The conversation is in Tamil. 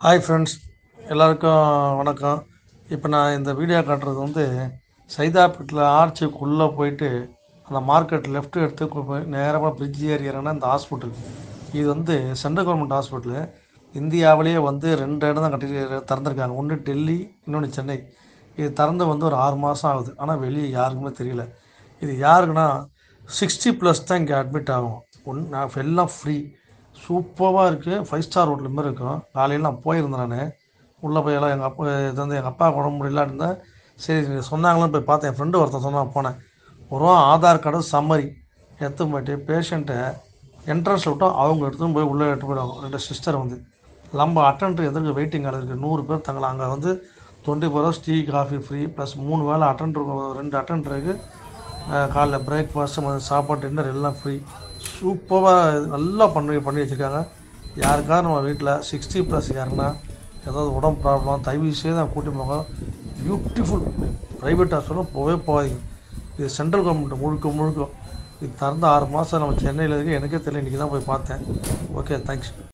ஹாய் ஃப்ரெண்ட்ஸ் எல்லாருக்கும் வணக்கம் இப்போ நான் இந்த வீடியோ காட்டுறது வந்து சைதாப்பேட்டில் ஆர்ச்சிக்குள்ளே போயிட்டு அந்த மார்க்கெட் லெஃப்ட் எடுத்து கு- போய் நேரமாக பிரிட்ஜ் ஏறி இறங்கினா இந்த ஹாஸ்பிட்டல் இது வந்து சென்ட்ரல் கவர்மெண்ட் ஹாஸ்பிட்டலு இந்தியாவிலேயே வந்து ரெண்டு இடம் தான் கட்டி திறந்துருக்காங்க ஒன்று டெல்லி இன்னொன்று சென்னை இது திறந்து வந்து ஒரு ஆறு மாதம் ஆகுது ஆனால் வெளியே யாருக்குமே தெரியல இது யாருக்குன்னா சிக்ஸ்டி ப்ளஸ் தான் இங்கே அட்மிட் ஆகும் ஒன் நான் எல்லாம் ஃப்ரீ சூப்பராக இருக்குது ஃபைவ் ஸ்டார் ஹோட்டல் மாதிரி இருக்கும் காலையில் நான் போயிருந்தேன் நான் உள்ளே போய் எல்லாம் எங்கள் அப்பா இது வந்து எங்கள் அப்பா உடம்பு முடியல இருந்தேன் சரி சொன்னாங்களான்னு போய் பார்த்தேன் என் ஃப்ரெண்டு ஒருத்தன் சொன்னான் போனேன் ஒரு ஆதார் கார்டு சம்மரி எடுத்து போயிட்டு பேஷண்ட்டை என்ட்ரன்ஸில் விட்டோம் அவங்க எடுத்துன்னு போய் உள்ளே எடுத்து போயிடுவாங்க ரெண்டு சிஸ்டர் வந்து நம்ம அட்டன்டர் எதிர்க்கு வெயிட்டிங் கார்டு இருக்குது நூறு பேர் தங்கலாம் அங்கே வந்து twenty four hours tea coffee free plus மூணு வேளை அட்டன்டர் ரெண்டு அட்டன்டருக்கு காலைல பிரேக்ஃபாஸ்ட்டு சாப்பாடு டின்னர் எல்லாம் ஃப்ரீ சூப்பராக நல்லா பண்ணி பண்ணி வச்சுருக்காங்க யாருக்காவது நம்ம வீட்டில் சிக்ஸ்டி ப்ளஸ் யாருன்னா ஏதாவது உடம்பு ப்ராப்ளம் தயவு செய்து நான் கூட்டி போங்க பியூட்டிஃபுல் ப்ரைவேட் ஹாஸ்பிட்டலும் போகவே போகாதீங்க இது சென்ட்ரல் கவர்மெண்ட் முழுக்க முழுக்க இது திறந்து ஆறு மாதம் நம்ம சென்னையில் இருக்கு எனக்கே தெரியல இன்றைக்கி தான் போய் பார்த்தேன் ஓகே தேங்க்ஸ்